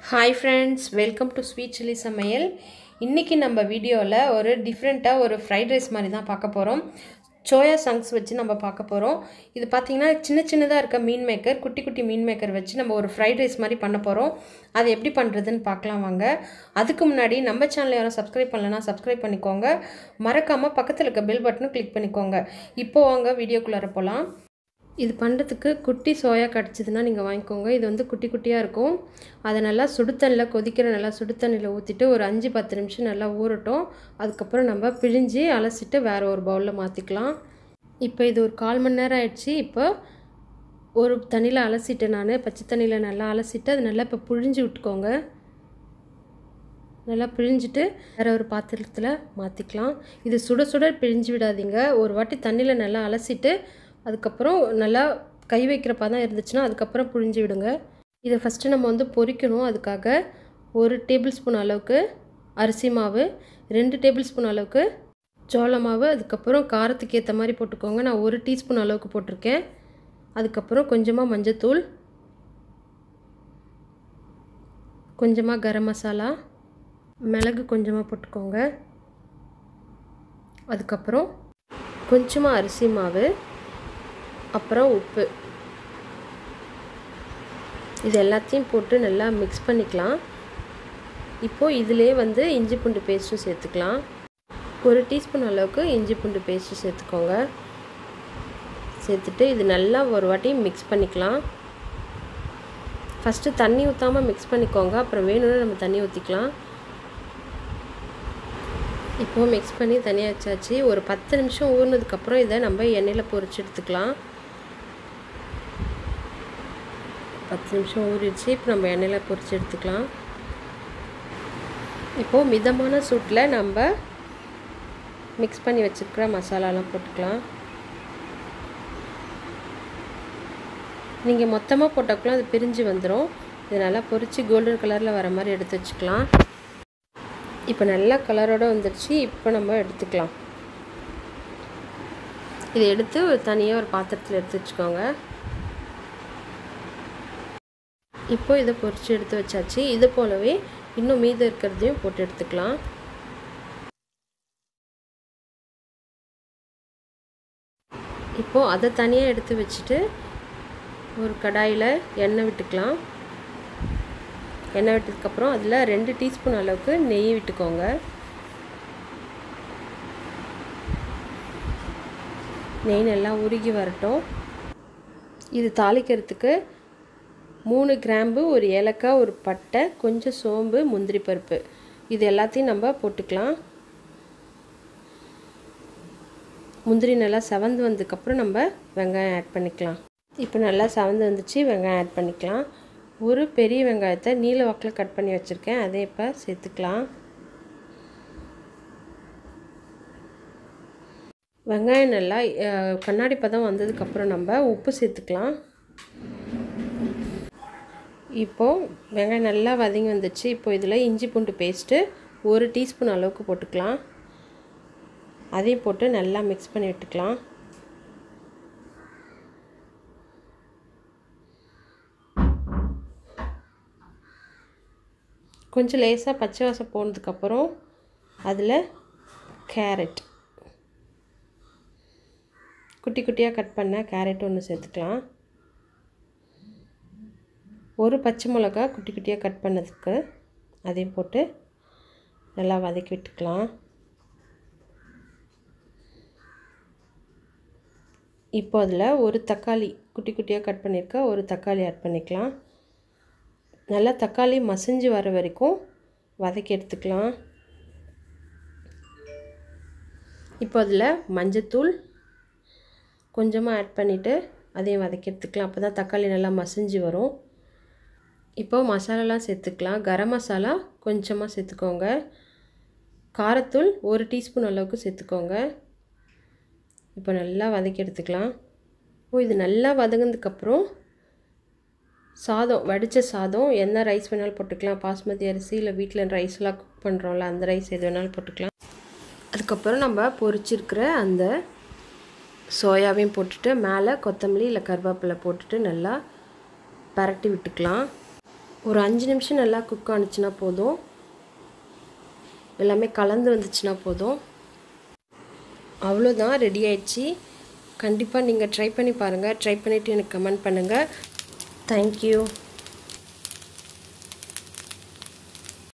hi friends welcome to sweet chilli சமையல் இன்றைக்கி நம்ம வீடியோவில் ஒரு டிஃப்ரெண்ட்டாக ஒரு ஃப்ரைட் ரைஸ் மாதிரி தான் பார்க்க போகிறோம் சோயா சங்க்ஸ் வச்சு நம்ம பார்க்க போகிறோம் இது பார்த்திங்கன்னா சின்ன சின்னதாக இருக்க மீன் மேக்கர் குட்டி குட்டி மீன் மேக்கர் வச்சு நம்ம ஒரு ஃப்ரைட் ரைஸ் மாதிரி பண்ண போகிறோம் அது எப்படி பண்ணுறதுன்னு பார்க்கலாம் வாங்க அதுக்கு முன்னாடி நம்ம சேனல் யாரும் சப்ஸ்கிரைப் பண்ணலன்னா சப்ஸ்கிரைப் பண்ணிக்கோங்க மறக்காமல் பக்கத்தில் இருக்க பெல் பட்டனும் கிளிக் பண்ணிக்கோங்க இப்போ வாங்க வீடியோக்குள்ளார போகலாம் இது பண்ணுறதுக்கு குட்டி சோயா கிடச்சிதுன்னா நீங்கள் வாங்கிக்கோங்க இது வந்து குட்டி குட்டியாக இருக்கும் அதை நல்லா சுடுத்தண்ணில் கொதிக்கிற நல்லா சுடுத்தண்ணியில் ஊற்றிட்டு ஒரு அஞ்சு பத்து நிமிஷம் நல்லா ஊறட்டும் அதுக்கப்புறம் நம்ம பிழிஞ்சு அலசிட்டு வேறு ஒரு பவுலில் மாற்றிக்கலாம் இப்போ இது ஒரு கால் மணி நேரம் ஆயிடுச்சு இப்போ ஒரு தண்ணியில் அலசிட்டேன் நான் பச்சை தண்ணியில் நல்லா அலசிட்டு அது நல்லா இப்போ புழிஞ்சு விட்டுக்கோங்க நல்லா பிழிஞ்சிட்டு வேறு ஒரு பாத்திரத்தில் மாற்றிக்கலாம் இது சுட சுட பிழிஞ்சு விடாதீங்க ஒரு வாட்டி தண்ணியில் நல்லா அலசிட்டு அதுக்கப்புறம் நல்லா கை வைக்கிற பதம் இருந்துச்சுன்னா அதுக்கப்புறம் புழிஞ்சு விடுங்க இதை ஃபஸ்ட்டு நம்ம வந்து பொரிக்கணும் அதுக்காக ஒரு டேபிள் ஸ்பூன் அளவுக்கு அரிசி மாவு ரெண்டு டேபிள் ஸ்பூன் அளவுக்கு சோள மாவு அதுக்கப்புறம் காரத்துக்கு ஏற்ற மாதிரி போட்டுக்கோங்க நான் ஒரு டீஸ்பூன் அளவுக்கு போட்டிருக்கேன் அதுக்கப்புறம் கொஞ்சமாக மஞ்சத்தூள் கொஞ்சமாக கரம் மசாலா மிளகு கொஞ்சமாக போட்டுக்கோங்க அதுக்கப்புறம் கொஞ்சமாக அரிசி மாவு அப்புறம் உப்பு இது எல்லாத்தையும் போட்டு நல்லா மிக்ஸ் பண்ணிக்கலாம் இப்போது இதிலே வந்து இஞ்சி பூண்டு பேஸ்ட்டும் சேர்த்துக்கலாம் ஒரு டீஸ்பூன் அளவுக்கு இஞ்சி பூண்டு பேஸ்ட்டு சேர்த்துக்கோங்க சேர்த்துட்டு இது நல்லா ஒரு வாட்டி மிக்ஸ் பண்ணிக்கலாம் ஃபஸ்ட்டு தண்ணி ஊற்றாமல் மிக்ஸ் பண்ணிக்கோங்க அப்புறம் வேணும்னு நம்ம தண்ணி ஊற்றிக்கலாம் இப்போது மிக்ஸ் பண்ணி தனியாக வச்சாச்சு ஒரு பத்து நிமிஷம் ஊறினதுக்கப்புறம் இதை நம்ம எண்ணெயில் பொரிச்சு எடுத்துக்கலாம் பத்து நிமிஷம் ஊறிடுச்சு இப்போ நம்ம எண்ணெயில் பொரிச்சு எடுத்துக்கலாம் இப்போது மிதமான சூட்டில் நம்ம மிக்ஸ் பண்ணி வச்சுருக்கிற மசாலாலாம் போட்டுக்கலாம் நீங்கள் மொத்தமாக போட்டாக்கலாம் அது பிரிஞ்சு வந்துடும் இது நல்லா பொரித்து கோல்டன் கலரில் வர மாதிரி எடுத்து வச்சுக்கலாம் இப்போ நல்லா கலரோடு வந்துடுச்சு இப்போ நம்ம எடுத்துக்கலாம் இதை எடுத்து ஒரு தனியாக ஒரு பாத்திரத்தில் எடுத்து வச்சுக்கோங்க இப்போ இதை பொரித்து எடுத்து வச்சாச்சு இது போலவே இன்னும் மீதம் இருக்கிறதையும் போட்டு எடுத்துக்கலாம் இப்போது அதை தனியாக எடுத்து வச்சுட்டு ஒரு கடாயில் எண்ணெய் விட்டுக்கலாம் எண்ணெய் விட்டதுக்கப்புறம் அதில் ரெண்டு டீஸ்பூன் அளவுக்கு நெய் விட்டுக்கோங்க நெய் நல்லா உருகி வரட்டும் இது தாளிக்கிறதுக்கு மூணு கிராம்பு ஒரு ஏலக்காய் ஒரு பட்டை கொஞ்சம் சோம்பு முந்திரி பருப்பு இது எல்லாத்தையும் நம்ம போட்டுக்கலாம் முந்திரி நல்லா செவந்து வந்ததுக்கப்புறம் நம்ம வெங்காயம் ஆட் பண்ணிக்கலாம் இப்போ நல்லா செவந்து வந்துச்சு வெங்காயம் ஆட் பண்ணிக்கலாம் ஒரு பெரிய வெங்காயத்தை நீல வாக்கில் கட் பண்ணி வச்சுருக்கேன் அதை இப்போ சேர்த்துக்கலாம் வெங்காயம் நல்லா கண்ணாடி பதம் வந்ததுக்கப்புறம் நம்ம உப்பு சேர்த்துக்கலாம் இப்போது வெங்காயம் நல்லா வதங்கி வந்துச்சு இப்போ இதில் இஞ்சி பூண்டு பேஸ்ட்டு ஒரு டீஸ்பூன் அளவுக்கு போட்டுக்கலாம் அதையும் போட்டு நல்லா மிக்ஸ் பண்ணி விட்டுக்கலாம் கொஞ்சம் லேசாக பச்சை வாசம் போனதுக்கப்புறம் அதில் கேரட் குட்டி குட்டியாக கட் பண்ண கேரட் ஒன்று சேர்த்துக்கலாம் ஒரு பச்சை மிளகா குட்டி குட்டியாக கட் பண்ணதுக்கு அதையும் போட்டு நல்லா வதக்கி விட்டுக்கலாம் இப்போ அதில் ஒரு தக்காளி குட்டி குட்டியாக கட் பண்ணியிருக்க ஒரு தக்காளி ஆட் பண்ணிக்கலாம் நல்லா தக்காளி மசிஞ்சு வர வரைக்கும் வதக்கி எடுத்துக்கலாம் இப்போ அதில் மஞ்சத்தூள் கொஞ்சமாக ஆட் பண்ணிவிட்டு அதையும் வதக்கி எடுத்துக்கலாம் அப்போ தான் தக்காளி நல்லா மசிஞ்சு வரும் இப்போது மசாலாலாம் சேர்த்துக்கலாம் கரம் மசாலா கொஞ்சமாக சேர்த்துக்கோங்க காரத்தூள் ஒரு டீஸ்பூன் அளவுக்கு சேர்த்துக்கோங்க இப்போ நல்லா வதக்கி எடுத்துக்கலாம் ஓ இது நல்லா வதங்கினதுக்கப்புறம் சாதம் வடித்த சாதம் என்ன ரைஸ் வேணாலும் போட்டுக்கலாம் பாஸ்மதி அரிசி இல்லை வீட்டில் ரைஸ்லாம் குக் பண்ணுறோம்ல அந்த ரைஸ் எது வேணாலும் போட்டுக்கலாம் அதுக்கப்புறம் நம்ம பொரிச்சிருக்கிற அந்த சோயாவையும் போட்டுட்டு மேலே கொத்தமல்லி இல்லை கருவேப்பிலை போட்டுட்டு நல்லா பரட்டி விட்டுக்கலாம் ஒரு அஞ்சு நிமிஷம் நல்லா குக் ஆனிச்சுன்னா போதும் எல்லாமே கலந்து வந்துச்சுன்னா போதும் அவ்வளோதான் ரெடி ஆயிடுச்சு கண்டிப்பாக நீங்கள் ட்ரை பண்ணி பாருங்கள் ட்ரை பண்ணிவிட்டு எனக்கு கமெண்ட் பண்ணுங்கள் தேங்க்யூ